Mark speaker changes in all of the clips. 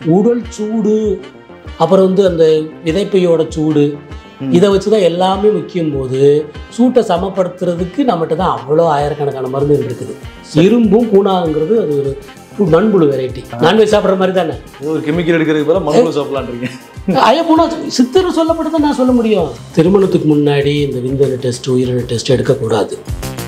Speaker 1: உடல் சூடு அப்புறம் வந்து அந்த விதைப்பையோட சூடு
Speaker 2: ம்.
Speaker 1: இதை வச்சு தான் எல்லாமே முக்கியம் போது சூட்டை சமப்படுத்துறதுக்கு நம்மகிட்ட தான் அவ்வளோ ஆயிரக்கணக்கான மருந்துகள் இருக்குது இரும்பும் கூணாங்கிறது அது ஒரு பு- மண்புழு வெரைட்டி நான்வெஜ் சாப்பிட்ற மாதிரி தானே
Speaker 2: ஏதோ ஒரு கெமிக்கல் எடுக்கிறதுக்கு பதிலாக மண்புழு சாப்பிடலான்றீங்க
Speaker 1: ஐயப்போனா சித்தர் சொல்லப்பட்டு தான் நான் சொல்ல முடியும் திருமணத்துக்கு முன்னாடி இந்த விந்தணு டெஸ்ட் உயிரணு டெஸ்ட் எடுக்கக்கூடாது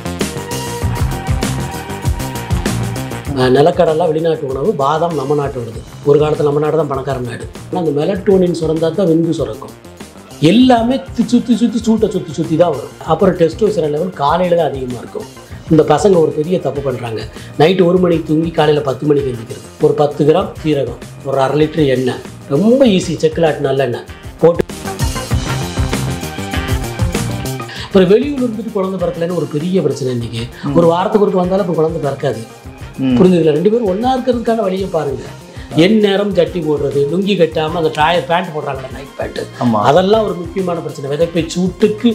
Speaker 1: அஹ் நிலக்கடலாம் வெளிநாட்டு உணவு பாதாம் நம்ம நாட்டு வருது ஒரு காலத்தில் நம்ம நாடு தான் பணக்கார நாடு ஆனால் அந்த மெலட்டோனின் சுரந்தா தான் விந்து சுரக்கும் எல்லாமே தி- சுற்றி சுற்றி சூட்டை சுற்றி சுற்றி தான் வரும் அப்புறம் டெஸ்டோஸ்டெரான் லெவல் காலையில் தான் அதிகமாக இருக்கும் இந்த பசங்க ஒரு பெரிய தப்பு பண்ணுறாங்க நைட்டு ஒரு மணிக்கு தூங்கி காலையில் பத்து மணிக்கு எழுந்திக்கிறது ஒரு பத்து கிராம் சீரகம் ஒரு அரை லிட்டர் எண்ணெய் ரொம்ப ஈஸி செக்கிலாட்டு நல்லெண்ணெய் போட்டு அப்புறம் வெளியூர் இருந்துட்டு குழந்தை பிறக்கலைன்னு ஒரு பெரிய பிரச்சனை இன்னைக்கு ஒரு வாரத்துக்கு ஒருக்க வந்தாலும் இப்போ குழந்தை பிறக்காது
Speaker 2: ம்.
Speaker 1: புரிஞ்சுதுல ரெண்டு பேரும் ஒன்றா இருக்கிறதுக்கான வழியை பாருங்க என் நேரம் ஜட்டி போடுறது லுங்கி கட்டாமல் அந்த ட்ராயர் பேண்ட் போடுறாங்களே நைட் பேண்ட்டு
Speaker 2: ஆமா
Speaker 1: அதெல்லாம் ஒரு முக்கியமான பிரச்சனை விதைப்பை சூட்டுக்கு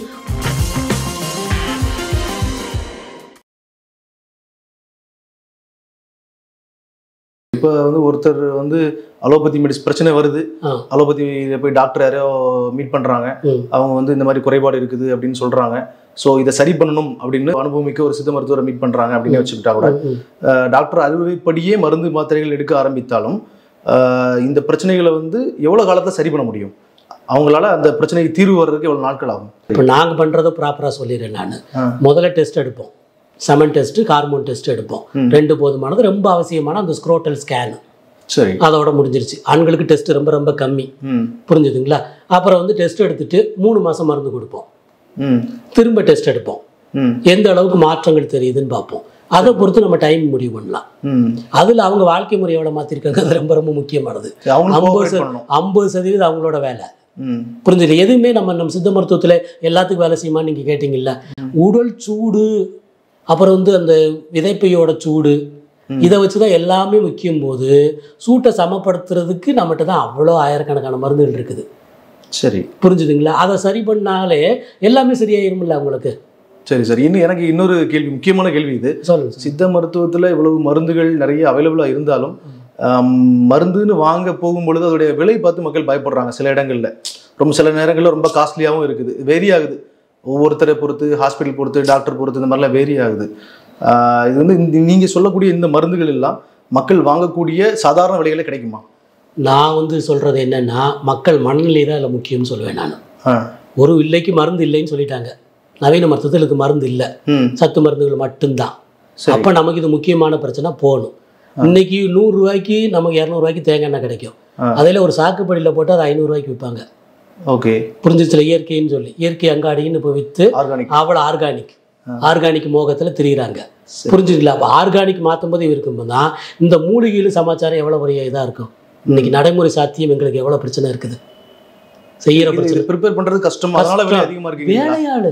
Speaker 2: இப்போ வந்து ஒருத்தர் வந்து அலோபதி மெடிஸ் பிரச்சனை வருது
Speaker 1: ஆ.
Speaker 2: அலோபதி போய் டாக்டர் யாரையோ மீட் பண்றாங்க
Speaker 1: ம்.
Speaker 2: அவங்க வந்து இந்த மாதிரி குறைபாடு இருக்குது அப்படின்னு சொல்றாங்க ஸோ இதை சரி பண்ணணும் அப்படின்னு அனுபவமிக்க ஒரு சித்த மருத்துவரை மீட் பண்றாங்க அப்படின்னு வச்சுக்கிட்டா கூட
Speaker 1: ம், ம்.
Speaker 2: அஹ், டாக்டர் அறிவுரைப்படியே மருந்து மாத்திரைகள் எடுக்க ஆரம்பித்தாலும் அஹ், இந்த பிரச்சனைகளை வந்து எவ்வளவு காலத்துல சரி பண்ண முடியும் அவங்களால அந்த பிரச்சனைக்கு தீர்வு வர்றதுக்கு எவ்வளவு நாட்கள் ஆகும்
Speaker 1: இப்போ நாங்கள் பண்ணுறதை ப்ராப்பராக சொல்லிடுறேன் நான்
Speaker 2: ஆ.
Speaker 1: முதல்ல டெஸ்ட் எடுப்போம் செமன் டெஸ்ட் ஹார்மோன் டெஸ்ட் எடுப்போம்
Speaker 2: ம்.
Speaker 1: ரெண்டு போதுமானது ரொம்ப அவசியமான அந்த ஸ்க்ரோட்டல் ஸ்கேன்
Speaker 2: சரி
Speaker 1: அதோட முடிஞ்சிருச்சு ஆண்களுக்கு டெஸ்ட் ரொம்ப ரொம்ப கம்மி
Speaker 2: ம்
Speaker 1: புரிஞ்சுதுங்களா அப்புறம் வந்து டெஸ்ட் எடுத்துட்டு மூணு மாதம் மருந்து கொடுப்போம்
Speaker 2: ம்
Speaker 1: திரும்ப டெஸ்ட் எடுப்போம்
Speaker 2: ம்
Speaker 1: எந்த அளவுக்கு மாற்றங்கள் தெரியுதுன்னு பார்ப்போம் அதை பொறுத்து நம்ம டைம் முடிவு பண்ணலாம்
Speaker 2: ம்
Speaker 1: அதில் அவங்க வாழ்க்கை முறை எவ்வளோ மாற்றிருக்காங்க அது ரொம்ப ரொம்ப முக்கியமானது
Speaker 2: அவங்க
Speaker 1: ஐம்பது
Speaker 2: cooperate
Speaker 1: ச-
Speaker 2: பண்ணணும்
Speaker 1: ஐம்பது சதவீதம் அவங்களோட வேலை
Speaker 2: ம்
Speaker 1: புரிஞ்சுது எதுவுமே நம்ம நம்ம சித்த மருத்துவத்தில் எல்லாத்துக்கும் வேலை செய்யுமான்னு நீங்கள் கேட்டிங்கல்ல உடல் சூடு அப்புறம் வந்து அந்த விதைப்பையோட சூடு
Speaker 2: ம்.
Speaker 1: இதை வச்சு தான் எல்லாமே முக்கியம் போது சூட்டை சமப்படுத்துறதுக்கு நம்மகிட்ட தான் அவ்வளோ ஆயிரக்கணக்கான மருந்துகள் இருக்குது
Speaker 2: சரி
Speaker 1: புரிஞ்சுதுங்களா அதை சரி பண்ணாலே எல்லாமே சரியாயிரும்ல உங்களுக்கு
Speaker 2: சரி சரி இன்னும் எனக்கு இன்னொரு கேள்வி முக்கியமான கேள்வி இது
Speaker 1: சொல்லுங்க சார்.
Speaker 2: சித்த மருத்துவத்துல இவ்வளவு மருந்துகள் நிறைய அவைலபிளா இருந்தாலும் ஆம், மருந்துன்னு வாங்க போகும்பொழுது அதோடைய விலை பார்த்து மக்கள் பயப்படுறாங்க சில இடங்கள்ல ரொம்ப சில நேரங்கள்ல ரொம்ப காஸ்ட்லியாகவும் இருக்குது வேரி ஆகுது ஒவ்வொருத்தரை பொறுத்து ஹாஸ்பிட்டல் பொறுத்து டாக்டர் பொறுத்து இந்த மாதிரிலாம் வேரி ஆகுது ஆஹ் இது வந்து இந்த- நீங்க சொல்லக்கூடிய இந்த மருந்துகள் எல்லாம் மக்கள் வாங்கக்கூடிய சாதாரண விலைகளே கிடைக்குமா
Speaker 1: நான் வந்து சொல்கிறது என்னன்னா மக்கள் மனநிலை தான் அதில் முக்கியம்னு சொல்லுவேன் நான்
Speaker 2: ஆ.
Speaker 1: ஒரு இல்லைக்கு மருந்து இல்லைன்னு சொல்லிட்டாங்க நவீன மருத்துவத்தில் இதுக்கு மருந்து இல்லை
Speaker 2: ம்
Speaker 1: சத்து மருந்துகள் மட்டும்தான்
Speaker 2: சரி
Speaker 1: அப்போ நமக்கு இது முக்கியமான பிரச்சனை போகணும் இன்னைக்கு நூறு ரூபாய்க்கு நமக்கு இரநூறுவாய்க்கு தேங்காய் எண்ணெய் கிடைக்கும்
Speaker 2: ஆ.
Speaker 1: அதில் ஒரு சாக்குப்படியில் போட்டு அது ஐநூறுரூவாய்க்கு விற்பாங்க
Speaker 2: ஓகே
Speaker 1: புரிஞ்சிச்சுல இயற்கைன்னு சொல்லி இயற்கை அங்காடின்னு இப்போ விற்று
Speaker 2: ஆர்கானிக்
Speaker 1: அவ்வளோ ஆர்கானிக்
Speaker 2: ஆ.
Speaker 1: ஆர்கானிக் மோகத்தில் திரியிறாங்க
Speaker 2: சரி.
Speaker 1: புரிஞ்சுங்களா அப்போ ஆர்கானிக் மாற்றும் போது இருக்கும்போது தான் இந்த மூலிகையில் சமாச்சாரம் எவ்வளோ பெரிய இதாக இருக்கும் இன்னைக்கு நடைமுறை சாத்தியம் எங்களுக்கு எவ்வளோ பிரச்சனை இருக்குது செய்கிற பிரச்சனை
Speaker 2: ப்ரிப்பேர் பண்றது கஷ்டம் அதனால விலை
Speaker 1: கஷ்டம்.
Speaker 2: அதிகமா இருக்கு
Speaker 1: வேலையாளு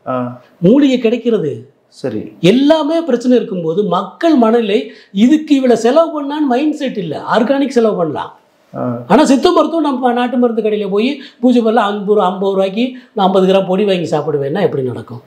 Speaker 1: மூலிகை கிடைக்கிறது
Speaker 2: சரி
Speaker 1: எல்லாமே பிரச்சனை இருக்கும்போது மக்கள் மனநிலை இதுக்கு இவ்வளோ செலவு பண்ணான்னு மைண்ட் செட் இல்லை ஆர்கானிக் செலவு பண்ணலாம்
Speaker 2: ஆ.
Speaker 1: ஆனால் சித்த மருத்துவம் நம்ம நாட்டு மருந்து கடையில் போய் பூஜை பண்ணல ஐம்பது ரூபா ஐம்பது ரூபாய்க்கு நான் ஐம்பது கிராம் பொடி வாங்கி சாப்பிடுவேன்னா எப்படி நடக்கும்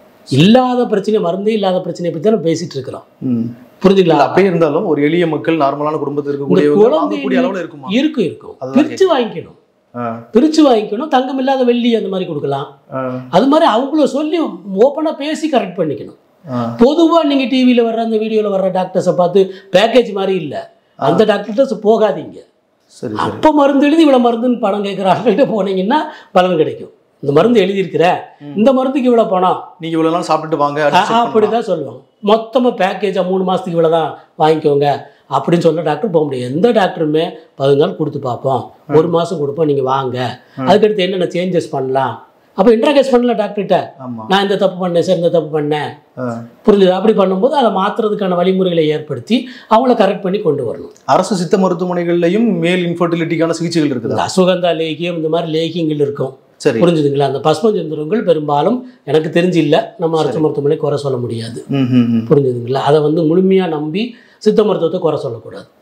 Speaker 1: இல்லாத பிரச்சனை மருந்தே இல்லாத பிரச்சனையை பற்றி தான் பேசிட்டு இருக்கிறோம்
Speaker 2: ம்
Speaker 1: புரிஞ்சுங்களா
Speaker 2: இல்ல, அப்படியே இருந்தாலும் ஒரு எளிய மக்கள் நார்மலான குடும்பத்தில் இருக்கக்கூடியவங்க
Speaker 1: குழந்தை
Speaker 2: வாங்கக்கூடிய அளவுல இருக்குமா
Speaker 1: இருக்கும் இருக்கும்
Speaker 2: அதுதான்
Speaker 1: பிரித்து வாங்கிக்கணும்
Speaker 2: ஆ,
Speaker 1: பிரித்து வாங்கிக்கணும் தங்கம் இல்லாத வெள்ளி அந்த மாதிரி கொடுக்கலாம்
Speaker 2: ஆ,
Speaker 1: அது மாதிரி அவங்கள சொல்லி ஓப்பனாக பேசி கரெக்ட் பண்ணிக்கணும்
Speaker 2: ஆ.
Speaker 1: பொதுவாக நீங்கள் டிவியில் வர்ற அந்த வீடியோவில் வர்ற டாக்டர்ஸை பார்த்து பேக்கேஜ் மாதிரி இல்லை அந்த டாக்டர்கிட்ட போகாதீங்க
Speaker 2: சரி சரி
Speaker 1: அப்போ மருந்து எழுதி இவ்வளோ மருந்துன்னு பணம் கேட்குற ஆள்கிட்ட போனீங்கன்னா பலன் கிடைக்கும் இந்த மருந்து எழுதியிருக்கிற இந்த மருந்துக்கு இவ்வளோ பணம்
Speaker 2: நீங்க இவ்வளவு நாள் சாப்பிட்டுட்டு வாங்க அடுத்து check
Speaker 1: அப்படி
Speaker 2: பண்ணலாம்.
Speaker 1: தான் சொல்லுவாங்க மொத்தமாக பேக்கேஜாக மூணு மாதத்துக்கு இவ்வளோ தான் வாங்கிக்கோங்க அப்படின்னு சொல்ல டாக்டர் போக முடியாது எந்த டாக்டருமே பதினஞ்சு நாள் கொடுத்து பார்ப்போம் ஒரு மாதம் கொடுப்போம் நீங்கள் வாங்க அதுக்கடுத்து என்னென்ன சேஞ்சஸ் பண்ணலாம் அப்போ இன்ட்ராகேஸ் பண்ணல டாக்டர்கிட்ட
Speaker 2: ஆமா
Speaker 1: நான் இந்த தப்பு பண்ணேன் சார் இந்த தப்பு பண்ணேன்
Speaker 2: ஆ.
Speaker 1: புரிஞ்சுது அப்படி பண்ணும்போது அதை மாற்றுறதுக்கான வழிமுறைகளை ஏற்படுத்தி அவங்கள கரெக்ட் பண்ணி கொண்டு வரணும்
Speaker 2: அரசு சித்த மருத்துவமனைகள்லயும் மேல் இன்ஃபர்டிலிட்டிக்கான சிகிச்சைகள் இருக்குதா
Speaker 1: இந்த அசுகந்தா லேகியம் இந்த மாதிரி லேகியங்கள் இருக்கும்
Speaker 2: சரி
Speaker 1: புரிஞ்சுதுங்களா அந்த பஸ்மஞ்சந்திரங்கள் பெரும்பாலும் எனக்கு தெரிஞ்சு இல்லை நம்ம அரசு மருத்துவமனை குறை சொல்ல முடியாது
Speaker 2: ம், ம், ம்.
Speaker 1: புரிஞ்சுதுங்களா அதை வந்து முழுமையாக நம்பி சித்த மருத்துவத்தை குறை சொல்லக்கூடாது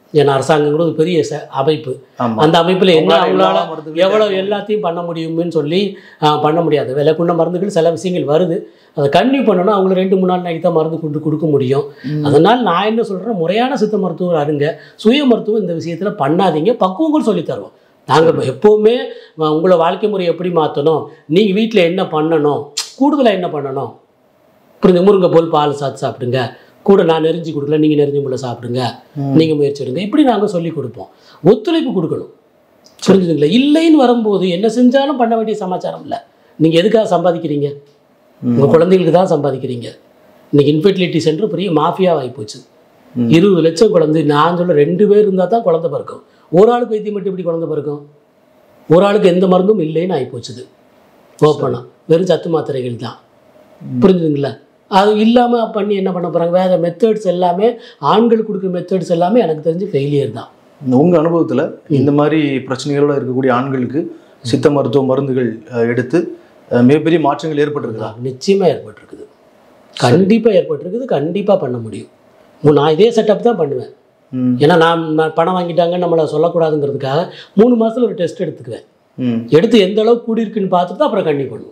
Speaker 1: ஏன்னா அரசாங்கங்கிறது ஒரு பெரிய ச- அமைப்பு
Speaker 2: ஆமா
Speaker 1: அந்த அமைப்பில் என்ன
Speaker 2: அவங்களால எல்லா
Speaker 1: அவங்களால
Speaker 2: மருந்துகளையும்
Speaker 1: எவ்வளோ
Speaker 2: தயாரிக்க
Speaker 1: எல்லாத்தையும் பண்ண முடியும்னு சொல்லி ஆ, பண்ண முடியாது விலை கொண்ட மருந்துகள் சில விஷயங்கள் வருது அதை கன்டினியூ பண்ணணும் அவங்கள ரெண்டு மூணு நாள் நாளைக்கு தான் மருந்து கொண்டு கொடுக்க முடியும்
Speaker 2: ம்.
Speaker 1: அதனால் நான் என்ன சொல்கிறேன் முறையான சித்த மருத்துவர் அருங்க சுய மருத்துவம் இந்த விஷயத்தில் பண்ணாதீங்க பக்குவங்கள் சொல்லித் தருவோம் நாங்கள் எப்போவுமே அஹ், உங்களை வாழ்க்கை முறை எப்படி மாற்றணும் நீங்கள் வீட்டில் என்ன பண்ணணும் கூடுதலாக என்ன பண்ணணும் புரிஞ்சு முருங்கை போல் பால் சாத்து சாப்பிடுங்க கூட நான் நெறிஞ்சி கொடுக்கல நீங்கள் நெறிஞ்சி முள்ள சாப்பிடுங்க
Speaker 2: ம்.
Speaker 1: நீங்கள் முயற்சி எடுங்க இப்படி நாங்கள் சொல்லி கொடுப்போம் ஒத்துழைப்பு கொடுக்கணும் புரிஞ்சுதுங்களா இல்லைன்னு வரும்போது என்ன செஞ்சாலும் பண்ண வேண்டிய சமாச்சாரம் இல்லை நீங்கள் எதுக்காக சம்பாதிக்கிறீங்க
Speaker 2: ம்.
Speaker 1: உங்கள் குழந்தைகளுக்கு தான் சம்பாதிக்கிறீங்க இன்னைக்கு இன்ஃபெர்டிலிட்டி சென்டர் பெரிய மாஃபியாவாகி போச்சு
Speaker 2: ம்.
Speaker 1: இருபது லட்சம் குழந்தை நான் சொல்ல ரெண்டு பேர் இருந்தால் தான் குழந்தை பிறக்கும் ஒரு ஆளுக்கு வைத்தியம் மட்டும் இப்படி குழந்தை பிறக்கும் ஒரு ஆளுக்கு எந்த மருந்தும் இல்லைன்னு ஆகி போச்சுது ஓப்பனாக வெறும் சத்து மாத்திரைகள் தான் புரிஞ்சுதுங்களா அது இல்லாமல் பண்ணி என்ன பண்ண போகிறாங்க வேறு மெத்தட்ஸ் எல்லாமே ஆண்கள் கொடுக்குற மெத்தட்ஸ் எல்லாமே எனக்கு தெரிஞ்சு ஃபெயிலியர் தான்
Speaker 2: உங்க அனுபவத்துல இந்த மாதிரி பிரச்சனைகளோட இருக்கக்கூடிய ஆண்களுக்கு சித்த மருத்துவ மருந்துகள் அஹ், எடுத்து அஹ், மிகப்பெரிய மாற்றங்கள் ஏற்பட்டிருக்குதா
Speaker 1: நிச்சயமாக ஏற்பட்டிருக்குது கண்டிப்பாக ஏற்பட்டிருக்குது கண்டிப்பாக பண்ண முடியும் மு- நான் இதே செட்டப் தான் பண்ணுவேன்
Speaker 2: ம்.
Speaker 1: ஏன்னா நான் நான் பணம் வாங்கிட்டாங்கன்னு நம்மளை சொல்லக்கூடாதுங்கிறதுக்காக மூணு மாதத்தில் ஒரு டெஸ்ட் எடுத்துக்குவேன்
Speaker 2: ம்.
Speaker 1: எடுத்து எந்த அளவுக்கு கூடியிருக்குன்னு பார்த்துட்டு தான் அப்புறம் கண்ணி பண்ணுவோம்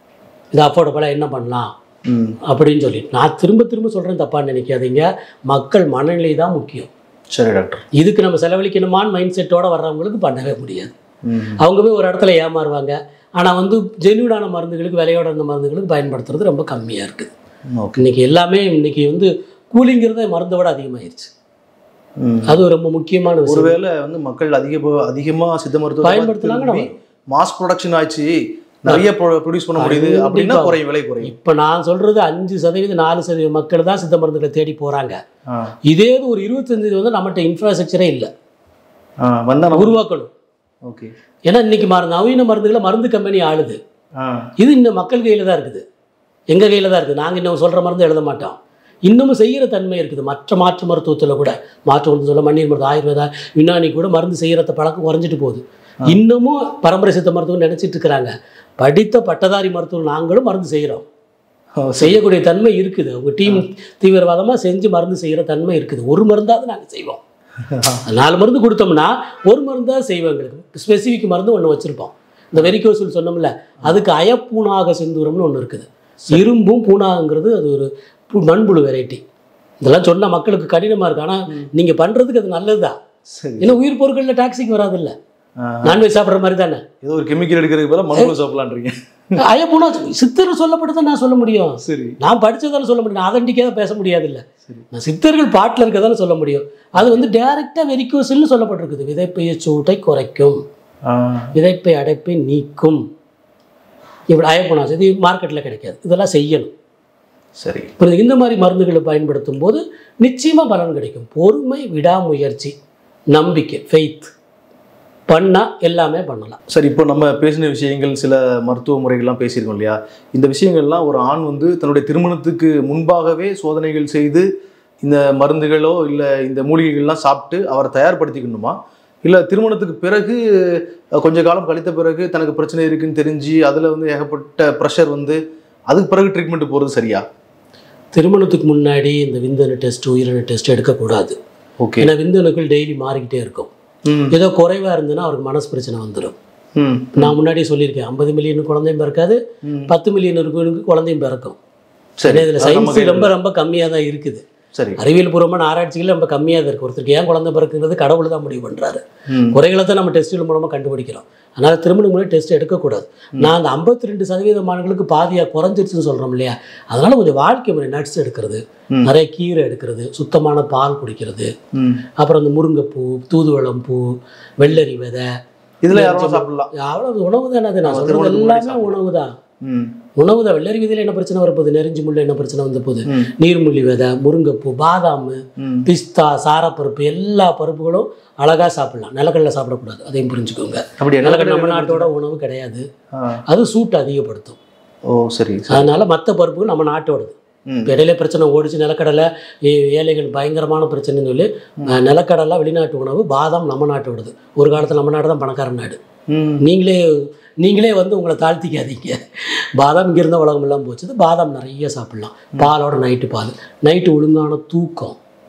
Speaker 1: இது அஃபோர்டபுளாக என்ன பண்ணலாம்
Speaker 2: ம்.
Speaker 1: அப்படின்னு சொல்லிட்டு நான் திரும்ப திரும்ப சொல்கிறேன் தப்பான்னு நினைக்காதீங்க மக்கள் மனநிலை தான் முக்கியம்
Speaker 2: சரி டாக்டர்
Speaker 1: இதுக்கு நம்ம செலவழிக்கணுமான்னு மைண்ட் செட்டோட வர்றவங்களுக்கு பண்ணவே முடியாது
Speaker 2: ம்.
Speaker 1: அவங்க போய் ஒரு இடத்துல ஏமாறுவாங்க ஆனால் வந்து ஜென்யூனான மருந்துகளுக்கு விலையோட இருந்த மருந்துகளுக்கு பயன்படுத்துறது ரொம்ப கம்மியாக இருக்குது
Speaker 2: ஓகே
Speaker 1: இன்னைக்கு எல்லாமே இன்னைக்கு வந்து கூலிங்கிறத மருந்தை விட அதிகமாயிருச்சு
Speaker 2: ம்.
Speaker 1: அது ரொம்ப முக்கியமான விஷயம்
Speaker 2: ஒருவேளை வந்து மக்கள் அதிக அதிகமா சித்த மருத்துவ
Speaker 1: பயன்படுத்தினாங்க நம்ம
Speaker 2: மாஸ் ப்ரொடக்ஷன் ஆச்சு நிறைய ப்ரொடியூஸ் பண்ண முடியுது அப்படின்னா
Speaker 1: கண்டிப்பா.
Speaker 2: குறையும் விலை குறையும்
Speaker 1: இப்போ நான் சொல்றது அஞ்சு சதவீதம் நாலு சதவீதம் மக்கள் தான் சித்த மருந்துகளை தேடி போறாங்க
Speaker 2: ஆ.
Speaker 1: இதே இது ஒரு இருபத்தஞ்சு வந்து நம்மகிட்ட இன்ஃப்ராஸ்ட்ரக்சரே இல்லை
Speaker 2: ஆ, வந்தா நம்ம
Speaker 1: உருவாக்கணும்
Speaker 2: ஓகே
Speaker 1: ஏன்னா இன்னைக்கு மருந்து நவீன மருந்துகளை மருந்து கம்பெனி ஆளுது
Speaker 2: ஆ
Speaker 1: இது இன்னும் மக்கள் கையில் தான் இருக்குது எங்கள் கையில் தான் இருக்குது நாங்கள் இன்னும் சொல்கிற மருந்து எழுத மாட்டோம் இன்னமும் செய்கிற தன்மை இருக்குது மற்ற மாற்று மருத்துவத்தில் கூட மாற்று மருந்து சொல்ல மண்ணீர் மருந்து ஆயுர்வேதா யுனானி கூட மருந்து செய்கிறத பழக்கம் குறைஞ்சிட்டு போகுது இன்னமும் பரம்பரை சித்த மருத்துவம் நினச்சிட்டு இருக்கிறாங்க படித்த பட்டதாரி மருத்துவம் நாங்களும் மருந்து செய்கிறோம்
Speaker 2: ஓ, சரி.
Speaker 1: செய்யக்கூடிய தன்மை இருக்குது அவங்க டீம் தீவிரவாதமாக செஞ்சு மருந்து செய்கிற தன்மை இருக்குது ஒரு மருந்தாவது நாங்கள் செய்வோம் நாலு மருந்து கொடுத்தோம்னா ஒரு மருந்தாக செய்வோம் எங்களுக்கு ஸ்பெசிஃபிக் மருந்து ஒன்று வச்சுருப்போம் இந்த வெரிகோசல் சொன்னோம்ல அதுக்கு அயப்பூனாக செந்தூரம்னு ஒன்று இருக்குது இரும்பும் பூனாகங்கிறது அது ஒரு பு- மண்புழு வெரைட்டி இதெல்லாம் சொன்னால் மக்களுக்கு கடினமாக இருக்கு ஆனால் நீங்கள் பண்ணுறதுக்கு அது நல்லது தான்
Speaker 2: சரி
Speaker 1: ஏன்னா உயிர் பொருட்களில் டாக்ஸிக் வராதுல்ல
Speaker 2: ஆ.
Speaker 1: நான்வெஜ் சாப்பிட்ற மாதிரி தானே
Speaker 2: ஏதோ ஒரு கெமிக்கல் எடுக்கிறதுக்கு பதிலா மண்புழு சாப்பிடலான்றீங்க
Speaker 1: அயப்பூனா சித்தர் சொல்லப்பட்டு தான் நான் சொல்ல முடியும்
Speaker 2: சரி
Speaker 1: நான் படிச்சதால சொல்ல முடியும் நான் அதண்டிக்கே தான் பேச முடியாதுல்ல
Speaker 2: சரி.
Speaker 1: நான் சித்தர்கள் பாட்டில் இருக்கதால சொல்ல முடியும் அது வந்து டைரெக்டாக வெரிக்கோசல்னு சொல்லப்பட்டிருக்குது விதைப்பைய சூட்டை குறைக்கும்
Speaker 2: ஆ
Speaker 1: விதைப்பை அடைப்பை நீக்கும் இப்படி அயப்பணம் இது மார்க்கெட்டில் கிடைக்காது இதெல்லாம் செய்யணும்
Speaker 2: சரி
Speaker 1: புரியுது இந்த மாதிரி மருந்துகளை பயன்படுத்தும் போது நிச்சயமாக பலன் கிடைக்கும் பொறுமை விடாமுயற்சி நம்பிக்கை ஃபெய்த் பண்ணால் எல்லாமே பண்ணலாம்
Speaker 2: சரி இப்போ நம்ம பேசின விஷயங்கள் சில மருத்துவ முறைகள்லாம் பேசியிருக்கோம் இல்லையா இந்த விஷயங்கள்லாம் ஒரு ஆண் வந்து தன்னுடைய திருமணத்துக்கு முன்பாகவே சோதனைகள் செய்து இந்த மருந்துகளோ இல்லை இந்த மூலிகைகள்லாம் சாப்பிட்டு அவரை தயார்படுத்திக்கணுமா இல்லை திருமணத்துக்கு பிறகு அஹ், கொஞ்ச காலம் கழித்த பிறகு தனக்கு பிரச்சனை இருக்குன்னு தெரிஞ்சு அதில் வந்து ஏகப்பட்ட ப்ரெஷர் வந்து அதுக்கு பிறகு ட்ரீட்மெண்ட் போகிறது சரியா
Speaker 1: திருமணத்துக்கு முன்னாடி இந்த விந்தணு டெஸ்ட் உயிரணு டெஸ்ட் எடுக்கக்கூடாது
Speaker 2: ஓகே
Speaker 1: ஏன்னா விந்தணுக்கள் டெய்லி மாறிக்கிட்டே இருக்கும்
Speaker 2: ம்
Speaker 1: ஏதோ குறைவாக இருந்ததுன்னா அவருக்கு மனசு பிரச்சனை வந்துடும்
Speaker 2: ம்
Speaker 1: நான் முன்னாடியே சொல்லியிருக்கேன் ஐம்பது மில்லியன் குழந்தையும் பிறக்காது
Speaker 2: ம்.
Speaker 1: பத்து மில்லியன் இருக்குனுக்கு குழந்தையும் பிறக்கும்
Speaker 2: சரி
Speaker 1: இதில்
Speaker 2: அது நம்ம
Speaker 1: சயின்ஸ்
Speaker 2: கையில
Speaker 1: ரொம்ப ரொம்ப கம்மியாக தான் இருக்குது
Speaker 2: சரி
Speaker 1: அறிவியல் பூர்வமான ஆராய்ச்சிகள் ரொம்ப கம்மியாக தான் இருக்குது ஒருத்தருக்கு ஏன் குழந்தை பிறக்குங்கிறது கடவுள் தான் முடிவு பண்ணுறாரு
Speaker 2: ம்
Speaker 1: குறைகளை தான் நம்ம டெஸ்ட்டுகள் மூலமாக கண்டுபிடிக்கிறோம் அதனால் திருமணம் முன்னாடி டெஸ்ட் எடுக்கக்கூடாது நான் அந்த ஐம்பத்தி ரெண்டு சதவீதமானவங்களுக்கு பாதியாக குறைஞ்சிருச்சுன்னு சொல்கிறோம் இல்லையா அதனால் கொஞ்சம் வாழ்க்கை முறை நட்ஸ் எடுக்கிறது
Speaker 2: ம்.
Speaker 1: நிறைய கீரை எடுக்கிறது சுத்தமான பால் குடிக்கிறது
Speaker 2: ம்
Speaker 1: அப்புறம் அந்த முருங்கைப்பூ தூதுவளம் பூ வெள்ளரி விதை
Speaker 2: இதில் யாரும் சாப்பிடலாம்
Speaker 1: அவ்வளோ உணவு தானே அது நான்
Speaker 2: ஆமா,
Speaker 1: சொல்கிறது
Speaker 2: திருமணத்துக்கு முன்னாடி
Speaker 1: எல்லாமே உணவு தான்
Speaker 2: ம்
Speaker 1: உணவு தான் வெள்ளரி விதையில் என்ன பிரச்சனை வரப்போகுது நெறிஞ்சு முள்ள என்ன பிரச்சனை வந்த போகுது
Speaker 2: ம்
Speaker 1: நீர்முள்ளி விதை முருங்கைப்பூ பாதாம்
Speaker 2: ம்
Speaker 1: பிஸ்தா சாரப்பருப்பு எல்லா பருப்புகளும் அழகாக சாப்பிடலாம் நிலக்கடலை சாப்பிடக்கூடாது அதையும் புரிஞ்சுக்கோங்க
Speaker 2: அப்படி
Speaker 1: நிலக்கடலை நம்ம
Speaker 2: என்ன
Speaker 1: நாட்டோட உணவு கிடையாது
Speaker 2: ஆ
Speaker 1: அது சூட்டை அதிகப்படுத்தும்
Speaker 2: ஓ சரி சரி
Speaker 1: அதனால மற்ற பருப்புகள் நம்ம நாட்டோடது
Speaker 2: ம்
Speaker 1: இப்போ இடையில பிரச்சனை ஓடிச்சு நிலக்கடலை ஏ- ஏழைகள் பயங்கரமான பிரச்சனைன்னு சொல்லி அஹ், நிலக்கடலை வெளிநாட்டு உணவு பாதாம் நம்ம நாட்டோடது ஒரு காலத்தில் நம்ம நாடு தான் பணக்கார நாடு
Speaker 2: ம்
Speaker 1: நீங்களே நீங்களே வந்து உங்களை தாழ்த்திக்காதீங்க பாதாம் இங்கே இருந்த உலகம் எல்லாம் போச்சுது பாதாம் நிறைய சாப்பிடலாம் பாலோட நைட்டு பால் நைட்டு ஒழுங்கான தூக்கம்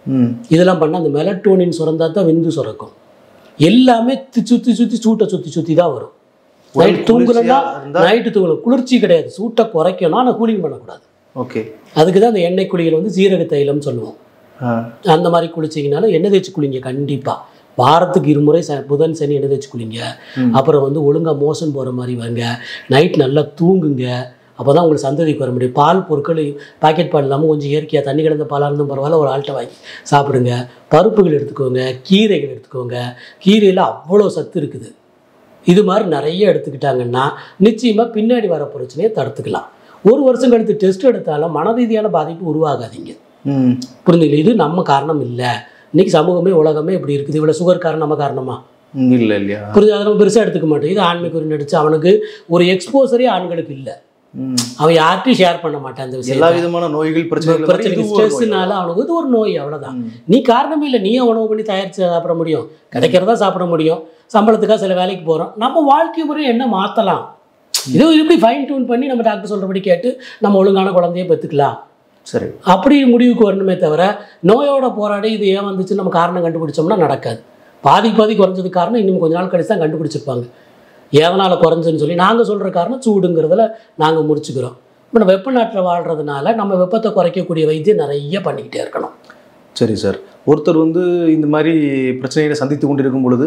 Speaker 2: ம்
Speaker 1: இதெல்லாம் பண்ணால் அந்த மெலட்டோனின் சுரந்தா தான் விந்து சுரக்கும் எல்லாமே தி- சுத்தி சுத்தி சூட்டை சுத்தி சுத்தி தான் வரும் நைட் தூங்கலன்னா
Speaker 2: குளிர்ச்சியா இருந்தா
Speaker 1: நைட்டு தூங்கலாம் குளிர்ச்சி கிடையாது சூட்டை குறைக்கணும் ஆனால் கூலிங் பண்ணக்கூடாது
Speaker 2: ஓகே
Speaker 1: அதுக்கு தான் அந்த எண்ணெய் குளியல் வந்து சீரக தைலம் சொல்லுவோம்
Speaker 2: ஆ
Speaker 1: அந்த மாதிரி குளிச்சிங்கனாலும் எண்ணெய் தேய்ச்சி குளிங்க கண்டிப்பாக வாரத்துக்கு இருமுறை ச புதன் சனி எண்ணெய் தேய்ச்சி குளிங்க
Speaker 2: ம்.
Speaker 1: அப்புறம் வந்து ஒழுங்காக மோஷன் போகிற மாதிரி வாங்க நைட் நல்லா தூங்குங்க அப்போ தான் உங்களுக்கு சந்ததிக்கு வர முடியும் பால் பொருட்கள் பாக்கெட் பால் இல்லாமல் கொஞ்சம் இயற்கையாக தண்ணி கலந்த பாலாக இருந்தும் பரவாயில்ல ஒரு ஆள்கிட்ட வாங்கி சாப்பிடுங்க பருப்புகள் எடுத்துக்கோங்க கீரைகள் எடுத்துக்கோங்க கீரையில் அவ்வளோ சத்து இருக்குது இது மாதிரி நிறைய எடுத்துக்கிட்டாங்கன்னா நிச்சயமாக பின்னாடி வர பிரச்சனையை தடுத்துக்கலாம் ஒரு வருஷம் கழித்து டெஸ்ட் எடுத்தாலும் மன ரீதியான பாதிப்பு உருவாகாதீங்க
Speaker 2: ம்
Speaker 1: புரிஞ்சுங்களா இது நம்ம காரணம் இல்லை இன்னைக்கு சமூகமே உலகமே இப்படி இருக்குது இவ்வளோ சுகர் காரணம் நம்ம காரணமா
Speaker 2: ம், இல்ல இல்லையா
Speaker 1: புரிஞ்சு அதை நம்ம பெருசாக எடுத்துக்க மாட்டோம் இது ஆண்மை நடிச்சு அவனுக்கு ஒரு எக்ஸ்போசரே ஆண்களுக்கு இல்லை
Speaker 2: ம்
Speaker 1: அவன் யார்ட்டையும் ஷேர் பண்ண மாட்டான் அந்த விஷயம்
Speaker 2: எல்லா விதமான நோய்கள் பிரச்சனைகள்
Speaker 1: பிரச்சனை
Speaker 2: மாதிரி இதுவும் ஒரு நோய்.
Speaker 1: ஸ்ட்ரெஸ்னால அவனுக்கு இது ஒரு நோய் அவ்வளோதான்
Speaker 2: ம்.
Speaker 1: நீ காரணமே இல்லை நீயே உணவு பண்ணி தயாரித்து சாப்பிட முடியும் கிடைக்கிறதா சாப்பிட முடியும் சம்பளத்துக்காக சில வேலைக்கு போகிறோம் நம்ம வாழ்க்கை முறை என்ன மாற்றலாம் இது இப்படி ஃபைன் டியூன் பண்ணி நம்ம டாக்டர் சொல்கிறபடி கேட்டு நம்ம ஒழுங்கான குழந்தைய பெற்றுக்கலாம்
Speaker 2: சரி
Speaker 1: அப்படி முடிவுக்கு வரணுமே தவிர நோயோட போராடி இது ஏன் வந்துச்சு நம்ம காரணம் கண்டுபிடிச்சோம்னா நடக்காது பாதி பாதி குறைஞ்சதுக்கு காரணம் இன்னும் கொஞ்ச நாள் கழிச்சு தான் கண்டுபிடிச்சிருப்பாங்க எதனால் குறைஞ்சுன்னு சொல்லி நாங்கள் சொல்கிற காரணம் சூடுங்கிறதுல நாங்கள் முடிச்சுக்கிறோம் இப்போ நம்ம வெப்ப நாட்டில் வாழ்கிறதுனால நம்ம வெப்பத்தை குறைக்கக்கூடிய வைத்தியம் நிறைய பண்ணிக்கிட்டே இருக்கணும்
Speaker 2: சரி சார் ஒருத்தர் வந்து இந்த மாதிரி பிரச்சனைகளை சந்தித்து கொண்டிருக்கும் பொழுது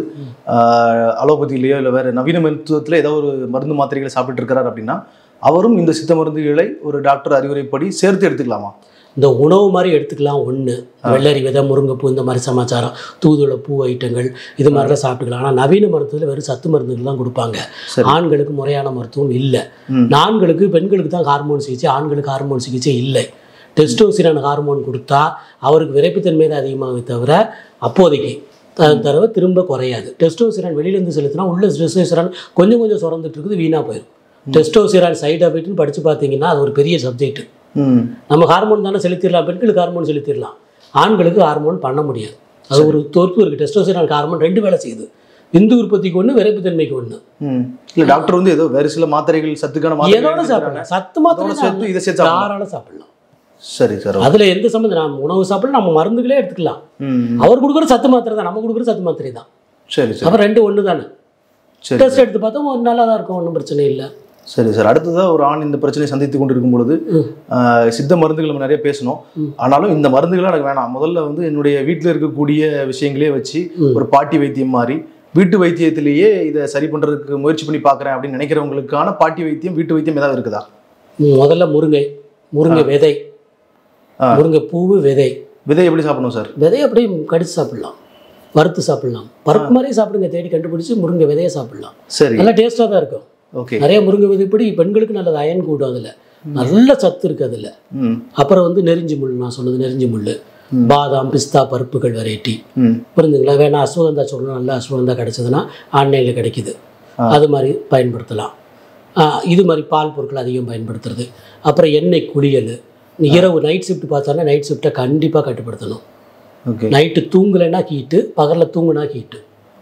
Speaker 2: ஆஹ், அலோபதியிலேயோ இல்லை வேறு நவீன மருத்துவத்தில் ஏதோ ஒரு மருந்து மாத்திரைகளை சாப்பிட்டு இருக்கிறார் அப்படின்னா அவரும் இந்த சித்த மருந்துகளை ஒரு டாக்டர் அறிவுரைப்படி சேர்த்து எடுத்துக்கலாமா
Speaker 1: இந்த உணவு மாதிரி எடுத்துக்கலாம் ஒன்று வெள்ளரி விதை முருங்கைப்பூ இந்த மாதிரி சமாச்சாரம் தூதுவளை பூ ஐட்டங்கள் இது மாதிரிலாம் சாப்பிட்டுக்கலாம் ஆனால் நவீன மருத்துவத்தில் வெறும் சத்து மருந்துகள் தான் கொடுப்பாங்க
Speaker 2: சரி.
Speaker 1: ஆண்களுக்கு முறையான மருத்துவம் இல்லை
Speaker 2: ம்.
Speaker 1: ஆண்களுக்கு பெண்களுக்கு தான் ஹார்மோன் சிகிச்சை ஆண்களுக்கு ஹார்மோன் சிகிச்சை இல்லை டெஸ்டோசிரான் ஹார்மோன் கொடுத்தா அவருக்கு விரைப்புத்தன்மை தான் அதிகமாகவே தவிர அப்போதைக்கு த- தடவை திரும்ப குறையாது டெஸ்டோசிரான் வெளியிலேருந்து செலுத்தினா உள்ள டெஸ்டோசிரான் கொஞ்சம் கொஞ்சம் சுரந்துட்டு இருக்குது வீணாக போயிடும் டெஸ்டோசிரான் சைட் எஃபெக்ட்னு படித்து பார்த்தீங்கன்னா அது ஒரு பெரிய சப்ஜெக்ட்
Speaker 2: ம்
Speaker 1: நம்ம ஹார்மோன் தானே செலுத்திடலாம் பெண்களுக்கு ஹார்மோன் செலுத்திடலாம் ஆண்களுக்கு ஹார்மோன் பண்ண முடியாது அது ஒரு தோற்பு இருக்குது டெஸ்டோசிரான் ஹார்மோன் ரெண்டு வேலை செய்யுது விந்து உற்பத்திக்கு ஒன்று விரைப்புத்தன்மைக்கு ஒன்று
Speaker 2: ம் இல்லை டாக்டர் வந்து ஏதோ வேறு சில மாத்திரைகள் சத்துக்கான
Speaker 1: எதோட
Speaker 2: மாத்திரைகள்
Speaker 1: சாப்பிடலாம் சத்து
Speaker 2: அதோட
Speaker 1: மாத்திரை
Speaker 2: சேர்த்து இதை சேர்த்து சாப்பிடலாம்.
Speaker 1: தாராளம் சாப்பிடலாம்
Speaker 2: சரி சார்
Speaker 1: அதுல எந்த சம்மந்தம் நம்ம உணவு சாப்பிடலாம் நம்ம மருந்துகளே எடுத்துக்கலாம்
Speaker 2: ம்
Speaker 1: அவர் கொடுக்குற சத்து மாத்திரை தான் நம்ம கொடுக்குற சத்து மாத்திரை தான்
Speaker 2: சரி சார்
Speaker 1: அப்புறம் ரெண்டு ஒன்று தானே
Speaker 2: சரி
Speaker 1: டெஸ்ட் எடுத்து பார்த்தா ஒரு நல்லா தான் இருக்கும் ஒன்றும் பிரச்சனை இல்லை
Speaker 2: சரி சார் அடுத்ததாக ஒரு ஆண் இந்த பிரச்சனையை சந்தித்து கொண்டிருக்கும் பொழுது
Speaker 1: ம்.
Speaker 2: ஆஹ், சித்த மருந்துகள் நம்ம நிறைய பேசணும்
Speaker 1: ம்.
Speaker 2: ஆனாலும் இந்த மருந்துகள் எனக்கு வேணாம் முதல்ல வந்து என்னுடைய வீட்டில் இருக்கக்கூடிய விஷயங்களே வச்சு
Speaker 1: ம்.
Speaker 2: ஒரு பாட்டி வைத்தியம் மாதிரி வீட்டு வைத்தியத்திலேயே இதை சரி பண்ணுறதுக்கு முயற்சி பண்ணி பார்க்குறேன் அப்படின்னு நினைக்கிறவங்களுக்கான பாட்டி வைத்தியம் வீட்டு வைத்தியம் ஏதாவது இருக்குதா
Speaker 1: ம், முதல்ல முருங்கை முருங்கை விதை
Speaker 2: ஆ.
Speaker 1: முருங்கை பூவு விதை
Speaker 2: விதை எப்படி சாப்பிடணும் சார்
Speaker 1: விதையை அப்படியே கடிச்சு சாப்பிடலாம் வறுத்து சாப்பிடலாம் பருப்பு மாதிரியே சாப்பிடுங்க தேடி கண்டுபிடிச்சி முருங்கை விதையை சாப்பிடலாம்
Speaker 2: சரி
Speaker 1: நல்லா டேஸ்ட்டாக தான் இருக்கும்
Speaker 2: ஓகே
Speaker 1: நிறைய முருங்கை விதை இப்படி பெண்களுக்கு நல்லது அயன் கூடும் அதில் நல்ல சத்து இருக்குது அதில்
Speaker 2: ம்
Speaker 1: அப்புறம் வந்து நெருஞ்சி முள் நான் சொன்னது நெருஞ்சி முள்
Speaker 2: ம்.
Speaker 1: பாதாம் பிஸ்தா பருப்புகள் வெரைட்டி
Speaker 2: ம்
Speaker 1: புரிஞ்சுங்களா வேணா அஸ்வகந்தா சொல்லணும் நல்ல அஸ்வகந்தா கிடைச்சதுன்னா ஆன்லைனில் கிடைக்குது
Speaker 2: ஆ.
Speaker 1: அது மாதிரி பயன்படுத்தலாம் ஆ, இது மாதிரி பால் பொருட்கள் அதிகம் பயன்படுத்துறது அப்புறம் எண்ணெய் குளியல் நீ இரவு நைட் ஷிஃப்ட் பார்த்தோன்னா நைட் ஷிஃப்ட்டை கண்டிப்பாக கட்டுப்படுத்தணும்
Speaker 2: ஓகே
Speaker 1: நைட்டு தூங்கலைன்னா ஹீட்டு பகலில் தூங்குனா ஹீட்டு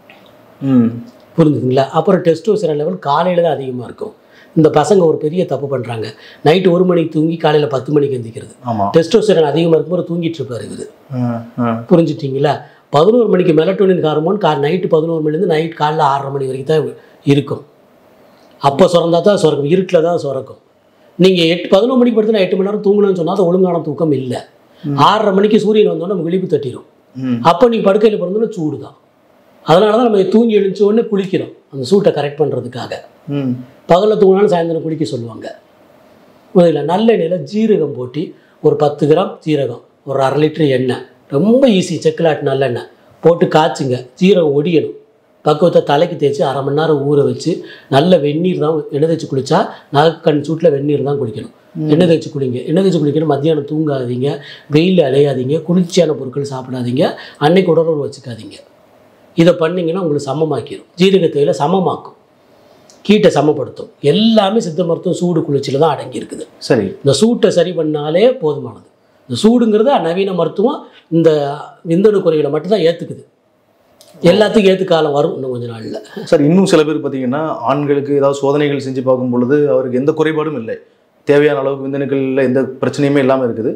Speaker 2: ம்
Speaker 1: புரிஞ்சுதுங்களா அப்புறம் டெஸ்டோஸ்டரான் லெவல் காலையில் தான் அதிகமாக இருக்கும் இந்த பசங்க ஒரு பெரிய தப்பு பண்ணுறாங்க நைட்டு ஒரு மணிக்கு தூங்கி காலையில் பத்து மணிக்கு எந்திக்கிறது
Speaker 2: ஆமாம்
Speaker 1: டெஸ்டோஸ்டரான் அதிகமாக இருக்கும்போது தூங்கிட்டு இருப்பார் இவர்
Speaker 2: ஆ ஆ
Speaker 1: புரிஞ்சுட்டிங்களா பதினோரு மணிக்கு மெலட்டோனின் ஹார்மோன் கா நைட்டு பதினோரு மணிலேருந்து நைட் காலைல ஆறரை மணி வரைக்கும் தான் இருக்கும் அப்போ சுரந்தா தான் சுரக்கும் இருட்டில் தான் சுரக்கும் நீங்கள் எட்டு பதினோரு மணிக்கு படுத்து எட்டு மணி நேரம் தூங்கணும்னு சொன்னால் அது ஒழுங்கான தூக்கம் இல்லை ஆறரை மணிக்கு சூரியன் வந்தோடனே நம்ம விழிப்பு தட்டிடும்
Speaker 2: ம்
Speaker 1: அப்போ நீங்கள் படுக்கையில் பிறந்தோன்னே சூடு தான் அதனால தான் நம்ம தூங்கி எழுந்த உடனே குளிக்கிறோம் அந்த சூட்டை கரெக்ட் பண்ணுறதுக்காக
Speaker 2: ம்
Speaker 1: பகலில் தூங்கினாலும் சாயந்தரம் குளிக்க சொல்லுவாங்க முதல்ல நல்லெண்ணெயில் ஜீரகம் போட்டு ஒரு பத்து கிராம் ஜீரகம் ஒரு அரை லிட்டர் எண்ணெய் ரொம்ப ஈஸி செக்கிலாட் நல்லெண்ணெய் போட்டு காய்ச்சுங்க ஜீரகம் ஒடியணும் பக்குவத்தை தலைக்கு தேய்ச்சி அரை மணி நேரம் ஊற வச்சு நல்ல வெந்நீர் தான் எண்ணெய் தேய்ச்சி குளித்தா நகக்கண் சூட்டில் வெந்நீர் தான் குளிக்கணும் எண்ணெய் தேய்ச்சி குளிங்க எண்ணெய் தேய்ச்சி குளிக்கணும் மத்தியானம் தூங்காதீங்க வெயிலில் அலையாதீங்க குளிர்ச்சியான பொருட்கள் சாப்பிடாதீங்க அன்னைக்கு உடலுறவு வச்சுக்காதீங்க இதை பண்ணிங்கன்னா உங்களுக்கு சமமாக்கிடும் ஜீரகத்தையில் சமமாக்கும் கீட்டை சமப்படுத்தும் எல்லாமே சித்த மருத்துவம் சூடு குளிர்ச்சியில் தான் அடங்கி இருக்குது
Speaker 2: சரி
Speaker 1: இந்த சூட்டை சரி பண்ணாலே போதுமானது இந்த சூடுங்கிறது நவீன மருத்துவம் இந்த விந்தணு குறைகளை மட்டும்தான் ஏற்றுக்குது எல்லாத்துக்கும் ஏற்று காலம் வரும் இன்னும் கொஞ்ச நாளில்
Speaker 2: சார் இன்னும் சில பேர் பார்த்தீங்கன்னா ஆண்களுக்கு ஏதாவது சோதனைகள் செஞ்சு பார்க்கும் பொழுது அவருக்கு எந்த குறைபாடும் இல்லை தேவையான அளவுக்கு விந்தணுக்களில் எந்த பிரச்சனையுமே இல்லாமல் இருக்குது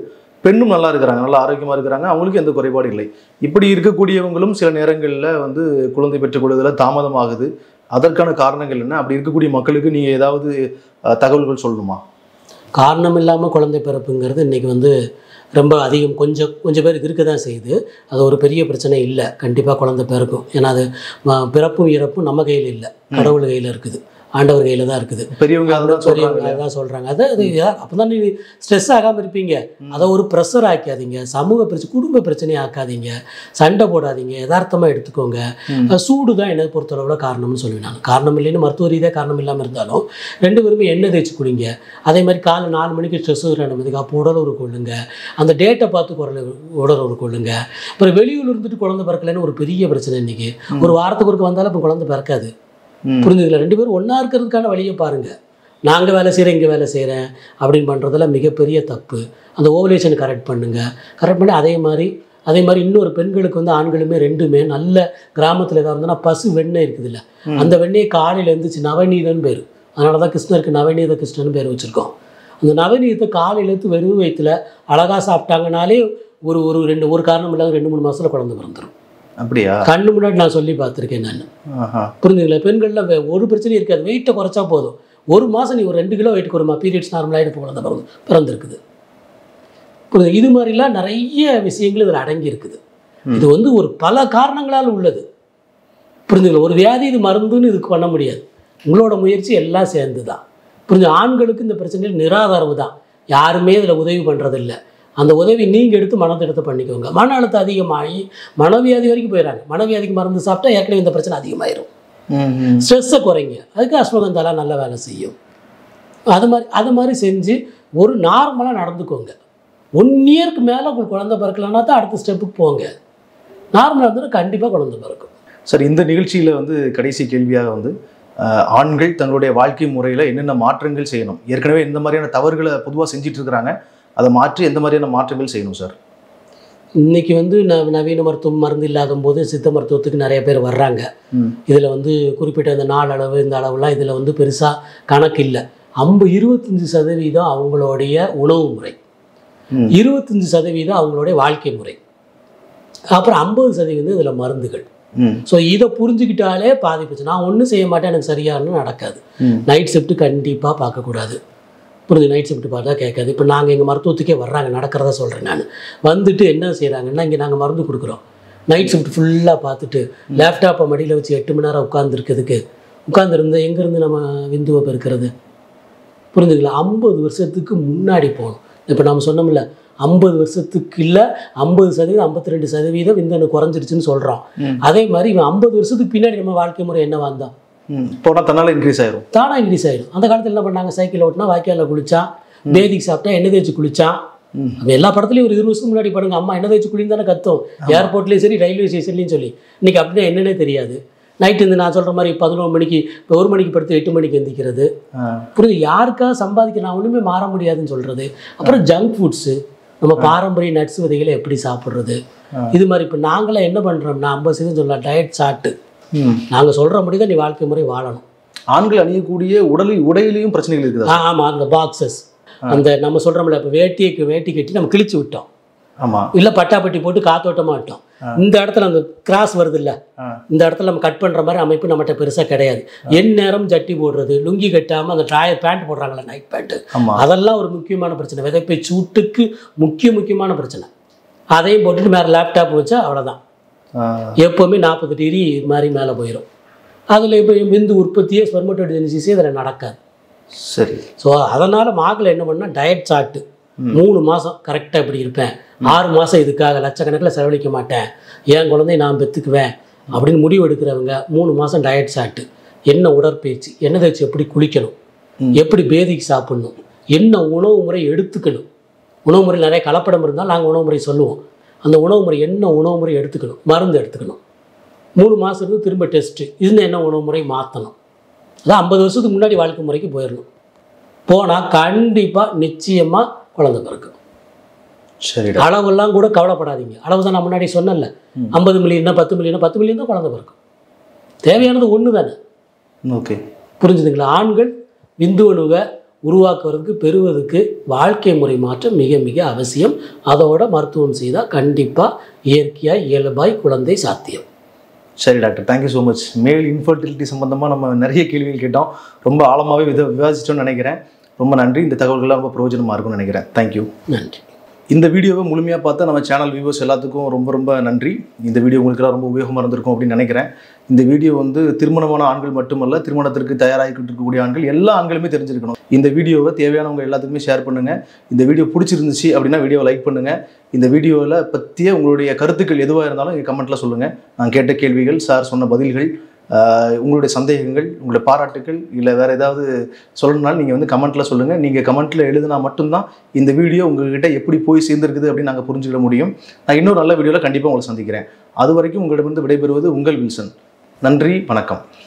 Speaker 2: பெண்ணும் நல்லா இருக்கிறாங்க நல்லா ஆரோக்கியமா இருக்கிறாங்க அவங்களுக்கும் எந்த குறைபாடும் இல்லை இப்படி இருக்கக்கூடியவங்களும் சில நேரங்களில் வந்து குழந்தை பெற்றுக் கொள்வதில் தாமதமாகுது அதற்கான காரணங்கள் என்ன அப்படி இருக்கக்கூடிய மக்களுக்கு நீங்க ஏதாவது அஹ், தகவல்கள் சொல்லணுமா
Speaker 1: காரணம் இல்லாமல் குழந்தை பிறப்புங்கிறது இன்றைக்கி வந்து ரொம்ப அதிகம் கொஞ்சம் கொஞ்சம் பேருக்கு இருக்க தான் செய்யுது அது ஒரு பெரிய பிரச்சனை இல்லை கண்டிப்பாக குழந்தை பிறக்கும் ஏன்னா அது ம- பிறப்பும் இறப்பும் நம்ம கையில் இல்லை கடவுள் கையில் இருக்குது ஆண்டவர் கையில் தான் இருக்குது
Speaker 2: பெரியவங்க அதான் சொல்றாங்க
Speaker 1: பெரியவங்க அதான் சொல்கிறாங்க அது அது அப்போ தான் நீ ஸ்ட்ரெஸ் ஆகாமல் இருப்பீங்க அதை ஒரு ப்ரெஷர் ஆக்காதீங்க சமூக பிரச்சனை குடும்ப பிரச்சனையை ஆக்காதீங்க சண்டை போடாதீங்க யதார்த்தமாக எடுத்துக்கோங்க
Speaker 2: ம்.
Speaker 1: அது சூடு தான் என்னை பொறுத்தளவில் காரணம்னு சொல்லுவேன் நான் காரணம் இல்லைன்னு மருத்துவ ரீதியாக காரணம் இல்லாமல் இருந்தாலும் ரெண்டு பேருமே எண்ணெய் தேய்ச்சி குடிங்க அதே மாதிரி காலை நாலு மணிக்கு ஸ்ட்ரெஸ் ரெண்டு அப்போ உடலுறவு கொள்ளுங்க அந்த டேட்டை பார்த்து குரல் உடலுறவு கொள்ளுங்க அப்புறம் வெளியூர் இருந்துட்டு குழந்தை பிறக்கலைன்னு ஒரு பெரிய பிரச்சனை இன்னைக்கு ஒரு வாரத்துக்கு ஒருக்க வந்தாலும் இப்போ குழந்தை பிறக்காது
Speaker 2: ம்.
Speaker 1: புரிஞ்சுங்களா ரெண்டு பேரும் ஒன்றா இருக்கிறதுக்கான வழியை பாருங்கள் நாங்கள் வேலை செய்கிறேன் இங்கே வேலை செய்கிறேன் அப்படின்னு பண்ணுறதுல மிகப்பெரிய தப்பு அந்த ஓவலேஷன் கரெக்ட் பண்ணுங்கள் கரெக்ட் பண்ணி அதே மாதிரி அதே மாதிரி இன்னொரு பெண்களுக்கு வந்து ஆண்களுமே ரெண்டுமே நல்ல கிராமத்தில் ஏதாவது இருந்ததுன்னா பசு வெண்ணெய் இருக்குதுல்ல
Speaker 2: ம்.
Speaker 1: அந்த வெண்ணெயை காலையில் எழுந்துச்சு நவநீதன் பேர் அதனால தான் கிருஷ்ணருக்கு நவநீத கிருஷ்ணன் பேர் வச்சுருக்கோம் அந்த நவநீதத்தை காலையில எடுத்து வெறும் வயிற்றுல அழகாக சாப்பிட்டாங்கனாலே ஒரு ஒரு ரெண்டு ஒரு காரணம் இல்லாத ரெண்டு மூணு மாசத்துல குழந்தை பிறந்துடும்
Speaker 2: அப்படியா
Speaker 1: கண்ணு முன்னாடி நான் சொல்லி பார்த்துருக்கேன் நான்
Speaker 2: ஆஹா.
Speaker 1: புரிஞ்சுங்களா பெண்களில் வே- ஒரு பிரச்சனையும் இருக்காது வெயிட்டை குறைச்சா போதும் ஒரு மாதம் நீ ஒரு ரெண்டு கிலோ வெயிட் குறைமா பீரியட்ஸ் நார்மலாக இப்போ குழந்தை பிறந்து பிறந்திருக்குது புரியுது இது மாதிரிலாம் நிறைய விஷயங்கள் இதில் அடங்கி இருக்குது இது வந்து ஒரு பல காரணங்களால் உள்ளது புரிஞ்சுங்களா ஒரு வியாதி இது மருந்துன்னு இதுக்கு பண்ண முடியாது உங்களோட முயற்சி எல்லாம் சேர்ந்து தான் புரிஞ்சு ஆண்களுக்கு இந்த பிரச்சனையில் நிராதரவு தான் யாருமே இதில் உதவி பண்ணுறதில்ல அந்த உதவி நீங்கள் எடுத்து மனத்தை எடுத்து பண்ணிக்கோங்க மன அழுத்தம் அதிகமாகி மனவியாதி வரைக்கும் போயிடறாங்க மனவியாதிக்கு மருந்து சாப்பிட்டா ஏற்கனவே இந்த பிரச்சனை அதிகமாயிரும்
Speaker 2: ம், ம்.
Speaker 1: ஸ்ட்ரெஸ்ஸை குறைங்க அதுக்கு அஸ்வகந்தாலாம் நல்ல வேலை செய்யும் அது மாதிரி அது மாதிரி செஞ்சு ஒரு நார்மலாக நடந்துக்கோங்க ஒன் இயருக்கு மேலே உங்களுக்கு குழந்தை பிறக்கலன்னா தான் அடுத்த ஸ்டெப்புக்கு போங்க நார்மலாக இருந்தால் கண்டிப்பாக குழந்தை பிறக்கும்
Speaker 2: சார் இந்த நிகழ்ச்சியில வந்து கடைசி கேள்வியாக வந்து அஹ், ஆண்கள் தங்களுடைய வாழ்க்கை முறையில என்னென்ன மாற்றங்கள் செய்யணும் ஏற்கனவே இந்த மாதிரியான தவறுகளை பொதுவாக செஞ்சுட்டு இருக்கிறாங்க அதை மாற்றி எந்த மாதிரியான மாற்றங்கள் செய்யணும் சார்
Speaker 1: இன்னைக்கு வந்து ந நவீன மருத்துவம் மருந்து இல்லாத போது சித்த மருத்துவத்துக்கு நிறைய பேர் வர்றாங்க
Speaker 2: ம்.
Speaker 1: இதில் வந்து குறிப்பிட்ட இந்த நாள் அளவு இந்த அளவுலாம் இதில் வந்து பெருசாக கணக்கு இல்லை ஐம்பது இருபத்தஞ்சி சதவீதம் அவங்களுடைய உணவு முறை
Speaker 2: ம்.
Speaker 1: இருபத்தஞ்சி சதவீதம் அவங்களுடைய வாழ்க்கை முறை அப்புறம் ஐம்பது சதவீதம் இதில் மருந்துகள்
Speaker 2: ம்.
Speaker 1: ஸோ இதை புரிஞ்சுக்கிட்டாலே பாதிப்புச்சு நான் ஒன்றும் செய்ய மாட்டேன் எனக்கு சரியானு நடக்காது
Speaker 2: ம்.
Speaker 1: நைட் ஷிஃப்ட்டு கண்டிப்பாக பார்க்கக்கூடாது புரிஞ்சு நைட் ஷிஃப்ட் பார்த்தா கேட்காது இப்போ நாங்கள் எங்கள் மருத்துவத்துக்கே வர்றாங்க நடக்கிறதா சொல்கிறேன் நான் வந்துட்டு என்ன செய்கிறாங்கன்னா இங்கே நாங்கள் மருந்து கொடுக்குறோம் நைட் ஷிஃப்ட் ஃபுல்லாக பார்த்துட்டு லேப்டாப்பை மடியில் வச்சு எட்டு மணி நேரம் உட்காந்துருக்கிறதுக்கு உட்காந்துருந்தா எங்கேருந்து நம்ம விந்துவை பெருக்கிறது புரிஞ்சுங்களா ஐம்பது வருஷத்துக்கு முன்னாடி போகணும் இப்போ நம்ம சொன்னோம்ல ஐம்பது வருஷத்துக்கு இல்லை ஐம்பது சதவீதம் ஐம்பத்தி ரெண்டு சதவீதம் விந்தணு குறைஞ்சிருச்சுன்னு சொல்கிறோம்
Speaker 2: ம்.
Speaker 1: அதே மாதிரி இவன் ஐம்பது வருஷத்துக்கு பின்னாடி நம்ம வாழ்க்கை முறை என்ன வந்தான்
Speaker 2: ம். போனா தன்னால இன்க்ரீஸ் ஆயிரும்
Speaker 1: தானாக இன்க்ரீஸ் ஆயிடும் அந்த காலத்தில் என்ன பண்ணாங்க சைக்கிள் ஓட்டினா வாய்க்காலில் குளிச்சான் பேதிக்கு சாப்பிட்டா எண்ணெய் தேய்ச்சி குளிச்சான்
Speaker 2: ம்.
Speaker 1: அப்ப எல்லா படத்துலையும் ஒரு இருபது வருஷம் முன்னாடி பாருங்க அம்மா எண்ணெய் தேய்ச்சி குளின்னு தானே கத்தும் ஏர்போர்ட்லேயும் சரி ரயில்வே ஸ்டேஷன்லையும் சொல்லி இன்னைக்கு அப்படின்னா என்னன்னே தெரியாது நைட்டு இந்த நான் சொல்கிற மாதிரி பதினோரு மணிக்கு இப்போ ஒரு மணிக்கு படுத்து எட்டு மணிக்கு எந்திக்கிறது
Speaker 2: ஆ.
Speaker 1: புரியுது யாருக்காக சம்பாதிக்க நான் ஒன்றுமே மாற முடியாதுன்னு சொல்கிறது அப்புறம் ஜங்க் ஃபுட்ஸு நம்ம பாரம்பரிய நட்ஸ் விதைகளை எப்படி சாப்பிட்றது
Speaker 2: ஆ.
Speaker 1: இது மாதிரி இப்போ நாங்களாம் என்ன பண்ணுறோம்னா ஐம்பது சதவீதம் சொல்லலாம் டயட் சாட்டு
Speaker 2: ம்.
Speaker 1: நாங்கள் சொல்கிற முடி தான் நீ வாழ்க்கை முறை வாழணும்
Speaker 2: ஆண்கள் அணியக்கூடிய உடலில் உடையிலையும் பிரச்சனைகள் இருக்குதா
Speaker 1: ஆ ஆமாம் அந்த பாக்ஸஸ் அந்த நம்ம சொல்கிறோம்ல இப்போ வேட்டிக்கு வேட்டி கட்டி நம்ம கிழிச்சு விட்டோம்
Speaker 2: ஆமா
Speaker 1: இல்லை பட்டாப்பட்டி போட்டு காத்தோட்டமாக விட்டோம் இந்த இடத்துல அந்த கிராஸ் வருது இல்ல
Speaker 2: ஆ.
Speaker 1: இந்த இடத்துல நம்ம கட் பண்ணுற மாதிரி அமைப்பு நம்மகிட்ட பெருசாக கிடையாது என் நேரம் ஜட்டி போடுறது லுங்கி கட்டாமல் அந்த ட்ராயர் பேண்ட் போடுறாங்களே நைட் பேண்ட்டு
Speaker 2: ஆமா
Speaker 1: அதெல்லாம் ஒரு முக்கியமான பிரச்சனை விதைப்பை சூட்டுக்கு முக்கிய முக்கியமான பிரச்சனை அதையும் போட்டுட்டு மேலே லேப்டாப் வச்சா அவ்வளோதான்
Speaker 2: ஆ.
Speaker 1: எப்போவுமே நாற்பது டிகிரி இது மாதிரி மேலே போயிடும் அதில் இப்போ விந்து உற்பத்தியே ஸ்பெர்மட்டோஜெனிசிஸே இதில் நடக்காது
Speaker 2: சரி
Speaker 1: ஸோ அதனால் மாக்கில் என்ன பண்ணால் டயட் சார்ட்டு மூணு மாதம் கரெக்டாக இப்படி இருப்பேன் ஆறு மாதம் இதுக்காக லட்சக்கணக்கில் செலவழிக்க மாட்டேன் என் குழந்தைய நான் பெற்றுக்குவேன் அப்படின்னு முடிவு எடுக்கிறவங்க மூணு மாதம் டயட் சார்ட்டு என்ன உடற்பயிற்சி என்ன தேய்ச்சி எப்படி குளிக்கணும்
Speaker 2: ம்.
Speaker 1: எப்படி பேதிக்கு சாப்பிடணும் என்ன உணவு முறை எடுத்துக்கணும் உணவு முறை நிறைய கலப்படம் இருந்தால் நாங்கள் உணவு முறை சொல்லுவோம் அந்த உணவு முறை என்ன உணவு முறை எடுத்துக்கணும் மருந்து எடுத்துக்கணும் மூணு மாதம் இருந்து திரும்ப டெஸ்ட்டு இது என்ன உணவு முறை மாற்றணும் அதான் ஐம்பது வருஷத்துக்கு முன்னாடி வாழ்க்கை முறைக்கு போயிடணும் போனால் கண்டிப்பாக நிச்சயமாக குழந்தை பிறக்கும்
Speaker 2: சரிடா
Speaker 1: அளவெல்லாம் கூட கவலைப்படாதீங்க அளவு தான் நான் முன்னாடி சொன்னேன்ல ஐம்பது மில்லியனா பத்து மில்லியனா பத்து மில்லியன் தான் குழந்தை பிறக்கும் தேவையானது ஒன்று தானே
Speaker 2: ஓகே
Speaker 1: புரிஞ்சுதுங்களா ஆண்கள் விந்து அணுவை உருவாக்குறதுக்கு பெறுவதற்கு வாழ்க்கை முறை மாற்றம் மிக மிக அவசியம் அதோட மருத்துவம் செய்தால் கண்டிப்பாக இயற்கையாக இயல்பாய் குழந்தை சாத்தியம்
Speaker 2: சரி doctor thank you so much male infertility சம்மந்தமாக நம்ம நிறைய கேள்விகள் கேட்டோம் ரொம்ப ஆழமாகவே வித விவாதிச்சிட்டோம்னு நினைக்கிறேன் ரொம்ப நன்றி இந்த தகவல்கள்லாம் ரொம்ப பிரயோஜனமாக இருக்கும்னு நினைக்கிறேன் தேங்க்யூ
Speaker 1: நன்றி
Speaker 2: இந்த வீடியோவை முழுமையாக பார்த்தா நம்ம சேனல் வியூவர்ஸ் எல்லாத்துக்கும் ரொம்ப ரொம்ப நன்றி இந்த வீடியோ உங்களுக்குலாம் ரொம்ப உபயோகமாக இருந்திருக்கும் அப்படின்னு நினைக்கிறேன் இந்த வீடியோ வந்து திருமணமான ஆண்கள் மட்டுமல்ல திருமணத்திற்கு தயாராகிக்கிட்டு இருக்கக்கூடிய ஆண்கள் எல்லா ஆண்களுமே தெரிஞ்சிருக்கணும் இந்த வீடியோவை தேவையானவங்க எல்லாத்துக்குமே ஷேர் பண்ணுங்கள் இந்த வீடியோ பிடிச்சிருந்துச்சு அப்படின்னா வீடியோவை லைக் பண்ணுங்கள் இந்த வீடியோவில் பற்றிய உங்களுடைய கருத்துக்கள் எதுவாக இருந்தாலும் எங்கள் கமெண்ட்டில் சொல்லுங்கள் நான் கேட்ட கேள்விகள் சார் சொன்ன பதில்கள் ஆஹ் உங்களுடைய சந்தேகங்கள் உங்களுடைய பாராட்டுக்கள் இல்லை வேறு ஏதாவது சொல்லணும்னாலும் நீங்கள் வந்து கமெண்ட்டில் சொல்லுங்கள் நீங்கள் கமெண்ட்டில் எழுதினா மட்டும்தான் இந்த வீடியோ உங்ககிட்ட எப்படி போய் சேர்ந்துருக்குது அப்படின்னு நாங்கள் புரிஞ்சுக்கிட முடியும் நான் இன்னொரு நல்ல வீடியோவில் கண்டிப்பாக உங்களை சந்திக்கிறேன் அது வரைக்கும் உங்களிடமிருந்து விடைபெறுவது உங்கள் வில்சன் நன்றி வணக்கம்